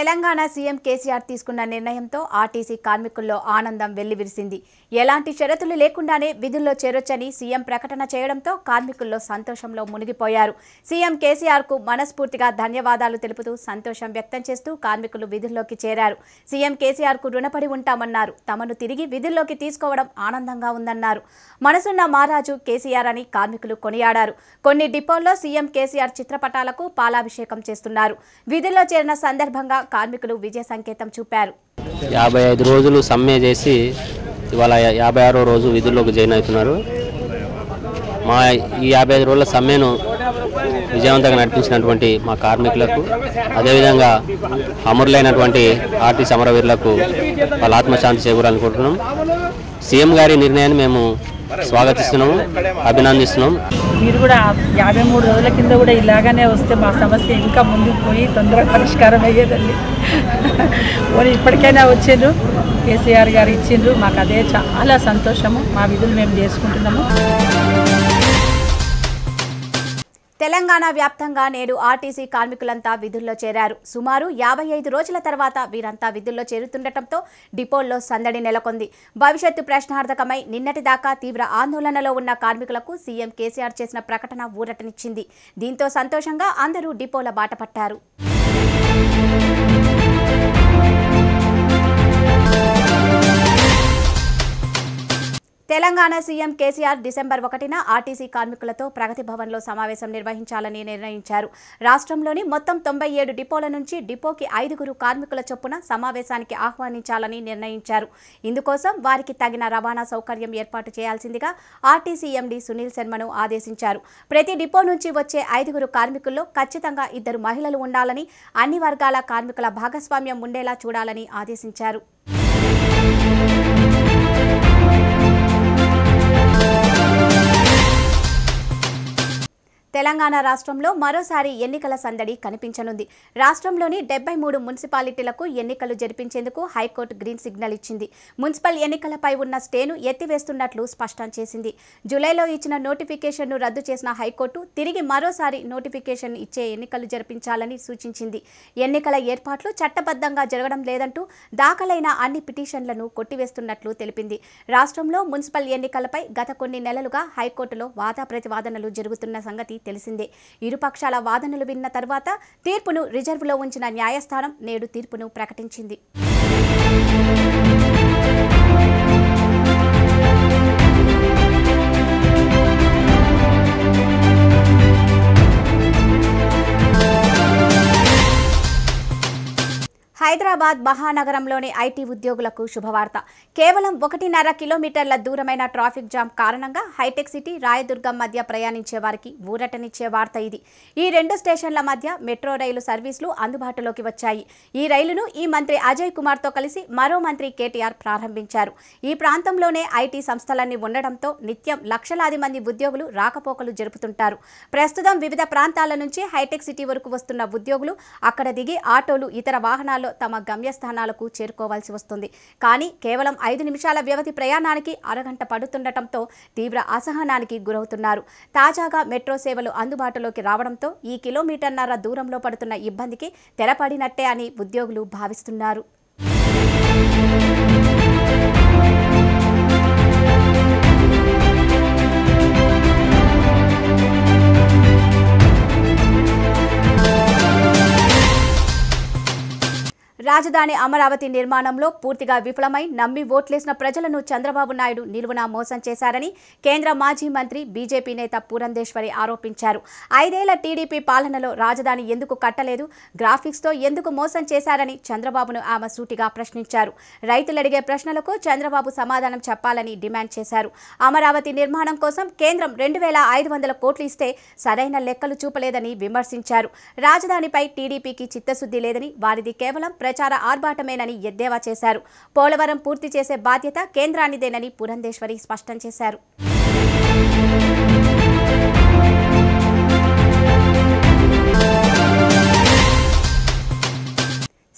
Telangana CM KCR తీసుకున్న నిర్ణయంతో RTC కార్మికుల్లో ఆనందం వెల్లివిరిసింది ఎలాంటి షరతులు లేకుండానే విధుల్లో చేరొచ్చని సీఎం ప్రకటన చేయడంతో కార్మికుల్లో సంతోషంలో మునిగిపోయారు సీఎం కేసీఆర్ కు మనస్ఫూర్తిగా ధన్యవాదాలు తెలుపుతూ సంతోషం వ్యక్తం చేస్తూ కార్మికులు విధుల్లోకి చేరారు సీఎం కేసీఆర్ కు రుణపడి ఉంటామన్నారు తమను తిరిగి విధుల్లోకి తీసుకోవడం ఆనందంగా ఉందన్నారు మనసున్న మహారాజు కేసీఆర్ అని కార్మికులు కొనియాడారు కొన్ని డిపోల్లో సీఎం కేసీఆర్ చిత్రపటాలకు పాలాభిషేకం చేస్తున్నారు విధుల్లో చేరిన సందర్భంగా కార్మికులు విజయ సంకేతం చూపారు యాభై ఐదు రోజులు సమ్మె చేసి ఇవాళ యా- యాభై ఆరో రోజు విధుల్లోకి జాయిన్ అవుతున్నారు మా ఈ యాభై ఐదు రోజుల సమ్మెను విజయవంతంగా నడిపించినటువంటి మా కార్మికులకు అదేవిధంగా అమరులైనటువంటి ఆర్టీ సమరవీరులకు వాళ్ళ ఆత్మశాంతి చేకూరాలనుకుంటున్నాం సీఎం గారి నిర్ణయాన్ని మేము స్వాగతిస్తున్నాము అభినందిస్తున్నాం మీరు కూడా యాభై మూడు రోజుల కింద కూడా ఇలాగానే వస్తే మా సమస్య ఇంకా ముందుకు పోయి తొందరగా పరిష్కారం అయ్యేదండి పోనీ ఇప్పటికైనా వచ్చిండ్రు కేసీఆర్ గారు ఇచ్చిండ్రు మాకు అదే చాలా సంతోషము మా విధులు మేము చేసుకుంటున్నాము తెలంగాణ వ్యాప్తంగా నేడు ఆర్టీసీ కార్మికులంతా విధుల్లో చేరారు సుమారు యాభై ఐదు రోజుల తర్వాత వీరంతా విధుల్లో చేరుతుండటంతో డిపోల్లో సందడి నెలకొంది భవిష్యత్తు ప్రశ్నార్థకమై నిన్నటిదాకా తీవ్ర ఆందోళనలో ఉన్న కార్మికులకు సీఎం కేసీఆర్ చేసిన ప్రకటన ఊరటనిచ్చింది దీంతో సంతోషంగా అందరూ డిపోల బాట పట్టారు తెలంగాణ సీఎం కేసీఆర్ డిసెంబర్ ఒకటిన ఆర్టీసీ కార్మికులతో ప్రగతి భవన్లో సమావేశం నిర్వహించాలని నిర్ణయించారు రాష్ట్రంలోని మొత్తం తొంభై ఏడు డిపోల నుంచి డిపోకి ఐదుగురు కార్మికుల చొప్పున సమావేశానికి ఆహ్వానించాలని నిర్ణయించారు ఇందుకోసం వారికి తగిన రవాణా సౌకర్యం ఏర్పాటు చేయాల్సిందిగా ఆర్టీసీ ఎండీ సునీల్ శర్మను ఆదేశించారు ప్రతి డిపో నుంచి వచ్చే ఐదుగురు కార్మికుల్లో ఖచ్చితంగా ఇద్దరు మహిళలు ఉండాలని అన్ని వర్గాల కార్మికుల భాగస్వామ్యం ఉండేలా చూడాలని ఆదేశించారు తెలంగాణ రాష్ట్రంలో మరోసారి ఎన్నికల సందడి కనిపించనుంది రాష్ట్రంలోని డెబ్బై మూడు మున్సిపాలిటీలకు ఎన్నికలు జరిపించేందుకు హైకోర్టు గ్రీన్ సిగ్నల్ ఇచ్చింది మున్సిపల్ ఎన్నికలపై ఉన్న స్టేను ఎత్తివేస్తున్నట్లు స్పష్టం చేసింది జూలైలో ఇచ్చిన నోటిఫికేషన్ను రద్దు చేసిన హైకోర్టు తిరిగి మరోసారి నోటిఫికేషన్ ఇచ్చే ఎన్నికలు జరిపించాలని సూచించింది ఎన్నికల ఏర్పాట్లు చట్టబద్ధంగా జరగడం లేదంటూ దాఖలైన అన్ని పిటిషన్లను కొట్టివేస్తున్నట్లు తెలిపింది రాష్ట్రంలో మున్సిపల్ ఎన్నికలపై గత కొన్ని నెలలుగా హైకోర్టులో వాదా ప్రతివాదనలు జరుగుతున్న సంగతి తెలిసిందే ఇరుపక్షాల వాదనలు విన్న తర్వాత తీర్పును రిజర్వులో ఉంచిన న్యాయస్థానం నేడు తీర్పును ప్రకటించింది హైదరాబాద్ మహానగరంలోని ఐటీ ఉద్యోగులకు శుభవార్త కేవలం ఒకటిన్నర కిలోమీటర్ల దూరమైన ట్రాఫిక్ జామ్ కారణంగా హైటెక్ సిటీ రాయదుర్గం మధ్య ప్రయాణించే వారికి ఊరటనిచ్చే వార్త ఇది ఈ రెండు స్టేషన్ల మధ్య మెట్రో రైలు సర్వీసులు అందుబాటులోకి వచ్చాయి ఈ రైలును ఈ మంత్రి అజయ్ కుమార్తో కలిసి మరో మంత్రి కేటీఆర్ ప్రారంభించారు ఈ ప్రాంతంలోనే ఐటీ సంస్థలన్నీ ఉండడంతో నిత్యం లక్షలాది మంది ఉద్యోగులు రాకపోకలు జరుపుతుంటారు ప్రస్తుతం వివిధ ప్రాంతాల నుంచి హైటెక్ సిటీ వరకు వస్తున్న ఉద్యోగులు అక్కడ దిగి ఆటోలు ఇతర వాహనాల్లో తమ గమ్యస్థానాలకు చేరుకోవాల్సి వస్తుంది కానీ కేవలం ఐదు నిమిషాల వ్యవధి ప్రయాణానికి అరగంట పడుతుండటంతో తీవ్ర అసహనానికి గురవుతున్నారు తాజాగా మెట్రో సేవలు అందుబాటులోకి రావడంతో ఈ కిలోమీటర్న్నర దూరంలో పడుతున్న ఇబ్బందికి తెరపడినట్టే అని ఉద్యోగులు భావిస్తున్నారు రాజధాని అమరావతి నిర్మాణంలో పూర్తిగా విఫలమై నమ్మి ఓట్లేసిన ప్రజలను చంద్రబాబు నాయుడు నిలువునా మోసం చేశారని కేంద్ర మాజీ మంత్రి బీజేపీ నేత పూరంధేశ్వరి ఆరోపించారు ఐదేళ్ల టీడీపీ పాలనలో రాజధాని ఎందుకు కట్టలేదు గ్రాఫిక్స్తో ఎందుకు మోసం చేశారని చంద్రబాబును ఆమె సూటిగా ప్రశ్నించారు రైతులు అడిగే ప్రశ్నలకు చంద్రబాబు సమాధానం చెప్పాలని డిమాండ్ చేశారు అమరావతి నిర్మాణం కోసం కేంద్రం రెండు వేల ఐదు వందల కోట్లు ఇస్తే సరైన లెక్కలు చూపలేదని విమర్శించారు రాజధానిపై టీడీపీకి చిత్తశుద్ధి లేదని వారిది కేవలం ప్రచార ఆర్భాటమేనని ఎద్దేవా చేశారు పోలవరం పూర్తి చేసే బాధ్యత కేంద్రానిదేనని పురంధేశ్వరి స్పష్టం చేశారు సింగ్ నగర్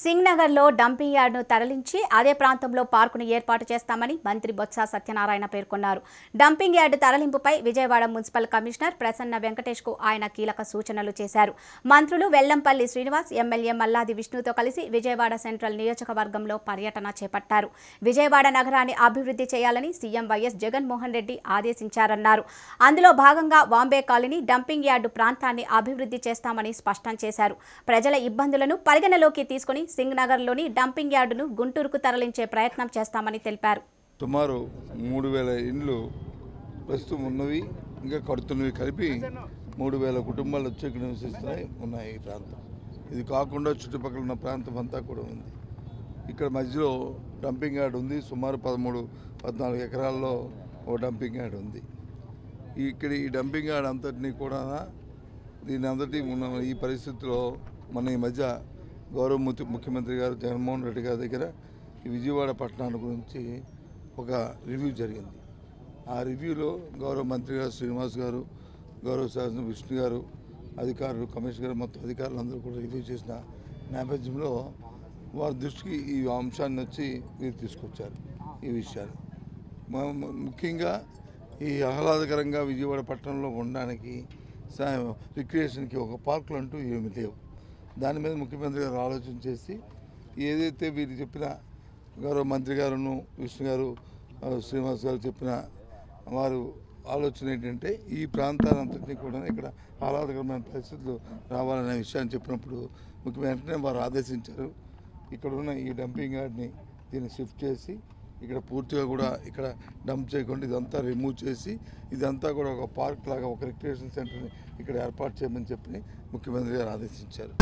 సింగ్నగర్లో డంపింగ్ యార్డ్ను తరలించి అదే ప్రాంతంలో పార్కును ఏర్పాటు చేస్తామని మంత్రి బొత్స సత్యనారాయణ పేర్కొన్నారు డంపింగ్ యార్డు తరలింపుపై విజయవాడ మున్సిపల్ కమిషనర్ ప్రసన్న వెంకటేష్కు ఆయన కీలక సూచనలు చేశారు మంత్రులు వెల్లంపల్లి శ్రీనివాస్ ఎమ్మెల్యే మల్లాది విష్ణుతో కలిసి విజయవాడ సెంట్రల్ నియోజకవర్గంలో పర్యటన చేపట్టారు విజయవాడ నగరాన్ని అభివృద్ధి చేయాలని సీఎం వైఎస్ జగన్మోహన్ రెడ్డి ఆదేశించారన్నారు అందులో భాగంగా వాంబే కాలనీ డంపింగ్ యార్డు ప్రాంతాన్ని అభివృద్ధి చేస్తామని స్పష్టం చేశారు ప్రజల ఇబ్బందులను పరిగణలోకి తీసుకుని సింగ్ నగర్లోని డంపింగ్ యార్డును గుంటూరుకు తరలించే ప్రయత్నం చేస్తామని తెలిపారు సుమారు మూడు వేల ఇండ్లు ప్రస్తుతం ఉన్నవి ఇంకా కడుతున్నవి కలిపి మూడు వేల కుటుంబాలు వచ్చి ఇక్కడ నివసిస్తున్నాయి ఉన్నాయి ఈ ప్రాంతం ఇది కాకుండా చుట్టుపక్కల ఉన్న ప్రాంతం అంతా కూడా ఉంది ఇక్కడ మధ్యలో డంపింగ్ యార్డ్ ఉంది సుమారు పదమూడు పద్నాలుగు ఎకరాల్లో ఓ డంపింగ్ యార్డ్ ఉంది ఈ- ఇక్కడ ఈ డంపింగ్ యార్డ్ అంతటినీ కూడా దీని అంతటి ఉన్న ఈ పరిస్థితిలో మన ఈ మధ్య గౌరవ ముఖ్య- ముఖ్యమంత్రి గారు జగన్మోహన్ రెడ్డి గారి దగ్గర ఈ విజయవాడ పట్టణాన్ని గురించి ఒక రివ్యూ జరిగింది ఆ రివ్యూలో గౌరవ మంత్రి గారు శ్రీనివాస్ గారు గౌరవ శాసన విష్ణు గారు అధికారులు కమిషనర్ గారు మొత్తం అధికారులు అందరూ కూడా రివ్యూ చేసిన నేపథ్యంలో వారి దృష్టికి ఈ అంశాన్ని వచ్చి మీరు తీసుకొచ్చారు ఈ విషయాన్ని మ- మ- ముఖ్యంగా ఈ ఆహ్లాదకరంగా విజయవాడ పట్టణంలో ఉండడానికి రిక్రియేషన్కి ఒక పార్కులు అంటూ ఏమి లేవు దాని మీద ముఖ్యమంత్రి గారు ఆలోచన చేసి ఏదైతే వీరు చెప్పిన గౌరవ మంత్రి గారును విష్ణు గారు ఆ, శ్రీనివాస్ గారు చెప్పిన వారు ఆలోచన ఏంటంటే ఈ ప్రాంతాలంతటినీ కూడా ఇక్కడ ఆహ్లాదకరమైన పరిస్థితులు రావాలనే విషయాన్ని చెప్పినప్పుడు ముఖ్యమైన వెంటనే వారు ఆదేశించారు ఇక్కడ ఉన్న ఈ డంపింగ్ యార్డ్ని దీన్ని షిఫ్ట్ చేసి ఇక్కడ పూర్తిగా కూడా ఇక్కడ డంప్ చేయకుండా ఇదంతా రిమూవ్ చేసి ఇదంతా కూడా ఒక పార్క్ లాగా ఒక రిక్రియేషన్ సెంటర్ని ఇక్కడ ఏర్పాటు చేయమని చెప్పి ముఖ్యమంత్రి గారు ఆదేశించారు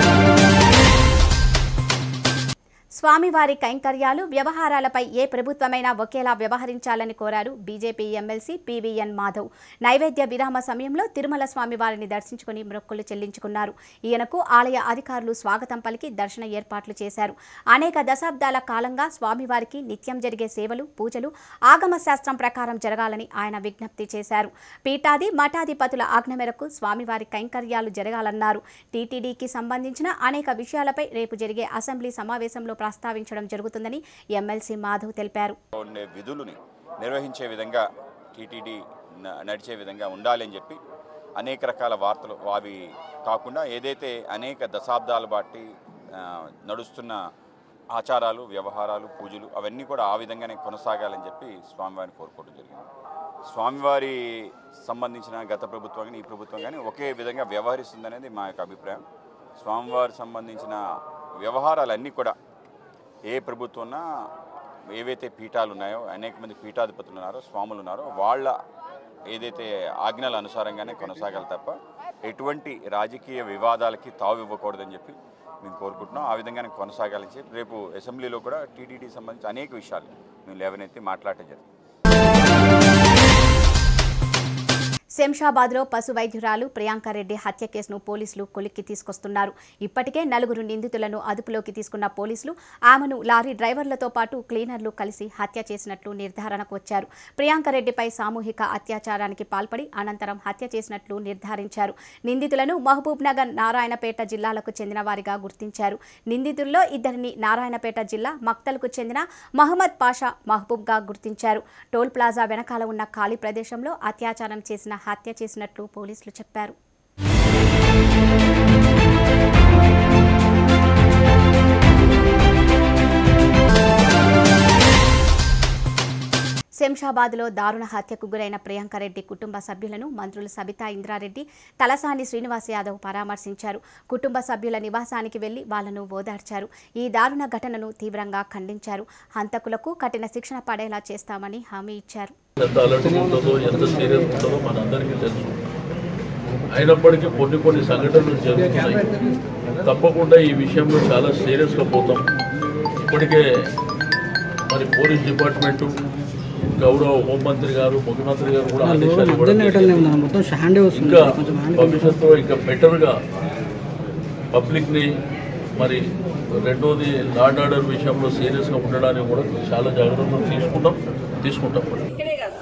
స్వామివారి కైంకర్యాలు వ్యవహారాలపై ఏ ప్రభుత్వమైనా ఒకేలా వ్యవహరించాలని కోరారు బీజేపీ ఎమ్మెల్సీ పీవీఎన్ మాధవ్ నైవేద్య విరామ సమయంలో తిరుమల స్వామివారిని దర్శించుకుని మొక్కులు చెల్లించుకున్నారు ఈయనకు ఆలయ అధికారులు స్వాగతం పలికి దర్శన ఏర్పాట్లు చేశారు అనేక దశాబ్దాల కాలంగా స్వామివారికి నిత్యం జరిగే సేవలు పూజలు ఆగమ శాస్త్రం ప్రకారం జరగాలని ఆయన విజ్ఞప్తి చేశారు పీఠాది మఠాధిపతుల ఆజ్ఞ మేరకు స్వామివారి కైంకర్యాలు జరగాలన్నారు టీటీడీకి సంబంధించిన అనేక విషయాలపై రేపు జరిగే అసెంబ్లీ సమావేశంలో ప్రస్తావించడం జరుగుతుందని ఎమ్మెల్సీ మాధవ్ తెలిపారు ఉండే విధులని నిర్వహించే విధంగా టీటీడీ న- నడిచే విధంగా ఉండాలి అని చెప్పి అనేక రకాల వార్తలు అవి కాకుండా ఏదైతే అనేక దశాబ్దాల బట్టి ఆ, నడుస్తున్న ఆచారాలు వ్యవహారాలు పూజలు అవన్నీ కూడా ఆ విధంగానే కొనసాగాలని చెప్పి స్వామివారిని కోరుకోవడం జరిగింది స్వామివారి సంబంధించిన గత ప్రభుత్వం కానీ ఈ ప్రభుత్వం కానీ ఒకే విధంగా వ్యవహరిస్తుందనేది మా యొక్క అభిప్రాయం స్వామివారి సంబంధించిన వ్యవహారాలన్నీ కూడా ఏ ప్రభుత్వంనా ఏవైతే పీఠాలు ఉన్నాయో అనేక మంది పీఠాధిపతులు ఉన్నారో స్వాములు ఉన్నారో వాళ్ళ ఏదైతే ఆజ్ఞల అనుసారంగానే కొనసాగాలి తప్ప ఎటువంటి రాజకీయ వివాదాలకి తావు ఇవ్వకూడదని చెప్పి మేము కోరుకుంటున్నాం ఆ విధంగానే కొనసాగాలని చెప్పి రేపు అసెంబ్లీలో కూడా టీటీడీ సంబంధించి అనేక విషయాలు మేము లేవనెత్తి మాట్లాడటం జరిగింది శంషాబాద్లో పశు వైద్యురాలు ప్రియాంక రెడ్డి హత్య కేసును పోలీసులు కొలిక్కి తీసుకొస్తున్నారు ఇప్పటికే నలుగురు నిందితులను అదుపులోకి తీసుకున్న పోలీసులు ఆమెను లారీ డ్రైవర్లతో పాటు క్లీనర్లు కలిసి హత్య చేసినట్లు నిర్ధారణకు వచ్చారు ప్రియాంక రెడ్డిపై సామూహిక అత్యాచారానికి పాల్పడి అనంతరం హత్య చేసినట్లు నిర్ధారించారు నిందితులను మహబూబ్ నగర్ నారాయణపేట జిల్లాలకు చెందిన వారిగా గుర్తించారు నిందితుల్లో ఇద్దరిని నారాయణపేట జిల్లా మక్తల్కు చెందిన మహమ్మద్ పాషా మహబూబ్గా గుర్తించారు టోల్ ప్లాజా వెనకాల ఉన్న ఖాళీ ప్రదేశంలో అత్యాచారం చేసిన హత్య చేసినట్లు పోలీసులు చెప్పారు శంషాబాద్లో దారుణ హత్యకు గురైన ప్రియాంక రెడ్డి కుటుంబ సభ్యులను మంత్రులు సబితా ఇంద్రారెడ్డి తలసాని శ్రీనివాస్ యాదవ్ పరామర్శించారు కుటుంబ సభ్యుల నివాసానికి వెళ్లి వాళ్లను ఓదార్చారు ఈ దారుణ ఘటనను తీవ్రంగా ఖండించారు హంతకులకు కఠిన శిక్షణ పడేలా చేస్తామని హామీ ఇచ్చారు ఎంత అలర్ట్ ఉంటుందో ఎంత సీరియస్ ఉంటుందో మనందరికీ తెలుసు అయినప్పటికీ కొన్ని కొన్ని సంఘటనలు జరుగుతున్నాయి తప్పకుండా ఈ విషయంలో చాలా సీరియస్గా పోతాం ఇప్పటికే మరి పోలీస్ డిపార్ట్మెంటు గౌరవ హోంమంత్రి గారు ముఖ్యమంత్రి గారు కూడా ఆదేశాలు ఇవ్వడం జరిగింది. మొత్తం హ్యాండ్ వస్తుంది ఇంకా కొంచెం హ్యాండ్ భవిష్యత్తులో ఇంకా బెటర్గా పబ్లిక్ని మరి రెండోది లాండ్ ఆర్డర్ విషయంలో సీరియస్గా ఉండడానికి కూడా చాలా జాగ్రత్తలు తీసుకుంటాం తీసుకుంటాం కూడా ఇక్కడే కాదు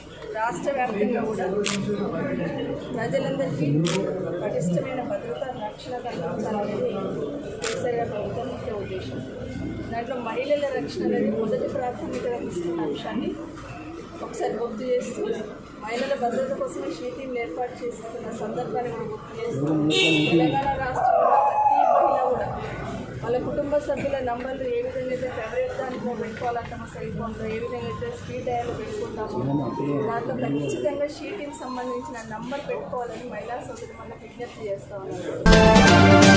రాష్ట్ర వ్యాప్తంగా కూడా ప్రజలందరికీ పటిష్టమైన భద్రత రక్షణ కల్పించాలనేది కేసీఆర్ గారి ప్రభుత్వం ముఖ్య ఉద్దేశం దాంట్లో మహిళల రక్షణ అనేది మొదటి ప్రాధాన్యతగా తీసుకున్న అంశాన్ని ఒకసారి గుర్తు చేస్తూ మహిళల భద్రత కోసమే షీ టీంలు ఏర్పాటు చేస్తున్న సందర్భాన్ని కూడా గుర్తు చేస్తూ తెలంగాణ రాష్ట్రంలో ప్రతి మహిళ కూడా వాళ్ళ కుటుంబ సభ్యుల నంబర్లు ఏ విధంగా అయితే ఫేవరెట్ దాంట్లో పెట్టుకోవాలంటామో సెల్ ఫోన్లో ఏ విధంగా అయితే స్పీడ్ డయల్ పెట్టుకుంటామో దాంట్లో ఖచ్చితంగా షీ టీంకి సంబంధించిన నంబర్ పెట్టుకోవాలని మహిళా సోదరి మనకు విజ్ఞప్తి చేస్తా ఉన్నారు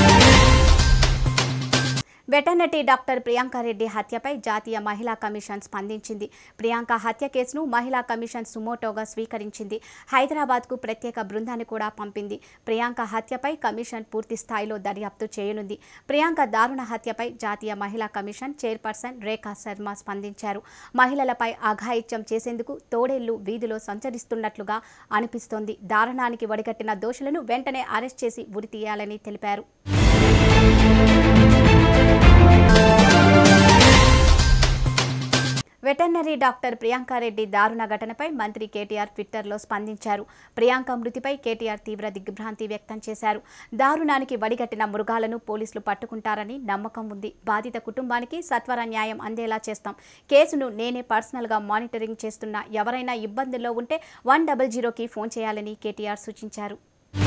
వెటర్నరీ డాక్టర్ ప్రియాంక రెడ్డి హత్యపై జాతీయ మహిళా కమిషన్ స్పందించింది ప్రియాంక హత్య కేసును మహిళా కమిషన్ సుమోటోగా స్వీకరించింది హైదరాబాద్కు ప్రత్యేక బృందాన్ని కూడా పంపింది ప్రియాంక హత్యపై కమిషన్ పూర్తి స్థాయిలో దర్యాప్తు చేయనుంది ప్రియాంక దారుణ హత్యపై జాతీయ మహిళా కమిషన్ చైర్పర్సన్ రేఖా శర్మ స్పందించారు మహిళలపై అఘాయిత్యం చేసేందుకు తోడేళ్లు వీధిలో సంచరిస్తున్నట్లుగా అనిపిస్తోంది దారుణానికి వడిగట్టిన దోషులను వెంటనే అరెస్ట్ చేసి ఉరి తీయాలని తెలిపారు వెటర్నరీ డాక్టర్ ప్రియాంకారెడ్డి దారుణ ఘటనపై మంత్రి కేటీఆర్ ట్విట్టర్లో స్పందించారు ప్రియాంక మృతిపై కేటీఆర్ తీవ్ర దిగ్భ్రాంతి వ్యక్తం చేశారు దారుణానికి వడిగట్టిన మృగాలను పోలీసులు పట్టుకుంటారని నమ్మకం ఉంది బాధిత కుటుంబానికి సత్వర న్యాయం అందేలా చేస్తాం కేసును నేనే పర్సనల్గా మానిటరింగ్ చేస్తున్నా ఎవరైనా ఇబ్బందుల్లో ఉంటే వన్ డబల్ జీరోకి ఫోన్ చేయాలని కేటీఆర్ సూచించారు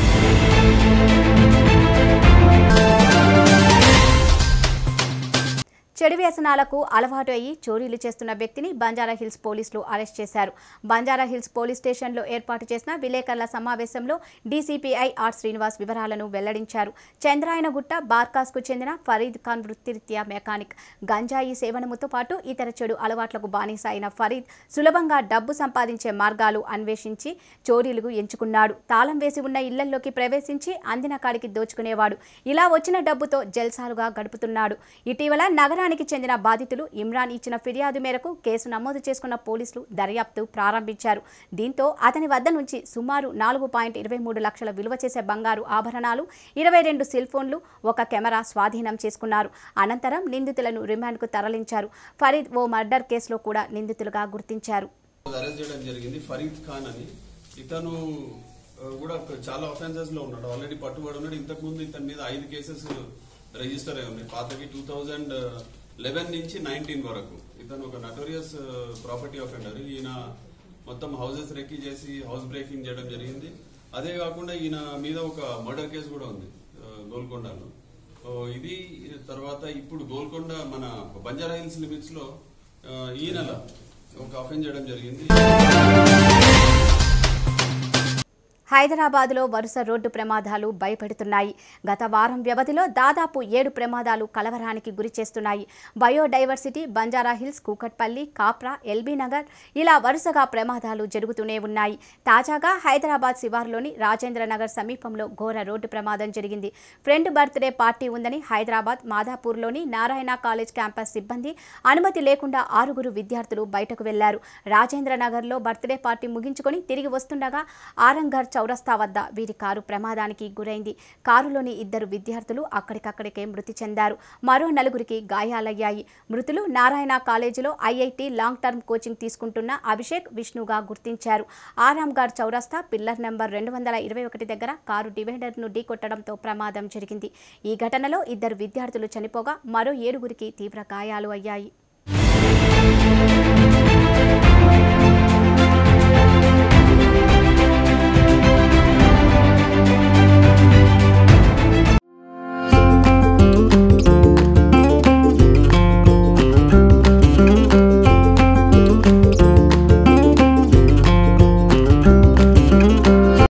చెడు వ్యసనాలకు అలవాటు అయ్యి చోరీలు చేస్తున్న వ్యక్తిని బంజారా హిల్స్ పోలీసులు అరెస్ట్ చేశారు బంజారా హిల్స్ పోలీస్ స్టేషన్లో ఏర్పాటు చేసిన విలేకరుల సమావేశంలో డీసీపీఐ ఆర్ శ్రీనివాస్ వివరాలను వెల్లడించారు చంద్రాయనగుట్ట బార్కాస్కు చెందిన ఫరీద్ ఖాన్ వృత్తిరీత్యా మెకానిక్ గంజాయి సేవనముతో పాటు ఇతర చెడు అలవాట్లకు బానిస అయిన ఫరీద్ సులభంగా డబ్బు సంపాదించే మార్గాలు అన్వేషించి చోరీలకు ఎంచుకున్నాడు తాళం వేసి ఉన్న ఇళ్లల్లోకి ప్రవేశించి అందిన కాడికి దోచుకునేవాడు ఇలా వచ్చిన డబ్బుతో జల్సాలుగా గడుపుతున్నాడు ఇటీవల నగరానికి చెందిన బాధితులు ఇమ్రాన్ ఇచ్చిన ఫిర్యాదు మేరకు కేసు నమోదు చేసుకున్న పోలీసులు దర్యాప్తు ప్రారంభించారు దీంతో అతని వద్ద నుంచి సుమారు నాలుగు పాయింట్ ఇరవై మూడు లక్షల విలువ చేసే బంగారు ఆభరణాలు ఇరవై రెండు సెల్ ఫోన్లు ఒక కెమెరా స్వాధీనం చేసుకున్నారు అనంతరం నిందితులను రిమాండ్కు తరలించారు ఫరీద్ ఓ మర్డర్ కేసులో కూడా నిందితులుగా గుర్తించారు అరెస్ట్ చేయడం జరిగింది ఫరీద్ ఖాన్ అని ఇతను ఆ, కూడా ఒక చాలా అఫెన్సెస్ లో ఉన్నాడు ఆల్రెడీ పట్టుబడి ఉన్నాడు ఇంతకు ముందు ఇతని మీద ఐదు కేసెస్ రిజిస్టర్ అయి ఉన్నాయి పాతకి టూ థౌజండ్ లెవెన్ నుంచి నైన్టీన్ వరకు ఇతను ఒక నటోరియస్ ప్రాపర్టీ అఫెండర్ ఈయన మొత్తం హౌసెస్ రెక్కి చేసి హౌస్ బ్రేకింగ్ చేయడం జరిగింది అదే కాకుండా ఈయన మీద ఒక మర్డర్ కేసు కూడా ఉంది ఆ, గోల్కొండలో సో ఇది తర్వాత ఇప్పుడు గోల్కొండ మన బంజారా హిల్స్ లిమిట్స్ లో ఆ, ఈ నెల ఒక అఫెన్స్ చేయడం జరిగింది హైదరాబాద్లో వరుస రోడ్డు ప్రమాదాలు భయపెడుతున్నాయి గత వారం వ్యవధిలో దాదాపు ఏడు ప్రమాదాలు కలవరానికి గురి చేస్తున్నాయి బయోడైవర్సిటీ బంజారా హిల్స్ కూకట్పల్లి కాప్రా ఎల్బీ నగర్ ఇలా వరుసగా ప్రమాదాలు జరుగుతూనే ఉన్నాయి తాజాగా హైదరాబాద్ శివారులోని రాజేంద్ర నగర్ సమీపంలో ఘోర రోడ్డు ప్రమాదం జరిగింది ఫ్రెండ్ బర్త్డే పార్టీ ఉందని హైదరాబాద్ మాదాపూర్లోని నారాయణ కాలేజ్ క్యాంపస్ సిబ్బంది అనుమతి లేకుండా ఆరుగురు విద్యార్థులు బయటకు వెళ్లారు రాజేంద్ర నగర్లో బర్త్డే పార్టీ ముగించుకొని తిరిగి వస్తుండగా ఆరంఘర్ చౌరస్తా వద్ద వీరి కారు ప్రమాదానికి గురైంది కారులోని ఇద్దరు విద్యార్థులు అక్కడికక్కడికే మృతి చెందారు మరో నలుగురికి గాయాలయ్యాయి మృతులు నారాయణ కాలేజీలో ఐఐటి లాంగ్ టర్మ్ కోచింగ్ తీసుకుంటున్న అభిషేక్ విష్ణుగా గుర్తించారు ఆరాంఘర్ చౌరస్తా పిల్లర్ నెంబర్ రెండు వందల ఇరవై ఒకటి దగ్గర కారు డివైడర్ను ఢీకొట్టడంతో ప్రమాదం జరిగింది ఈ ఘటనలో ఇద్దరు విద్యార్థులు చనిపోగా మరో ఏడుగురికి తీవ్ర గాయాలు అయ్యాయి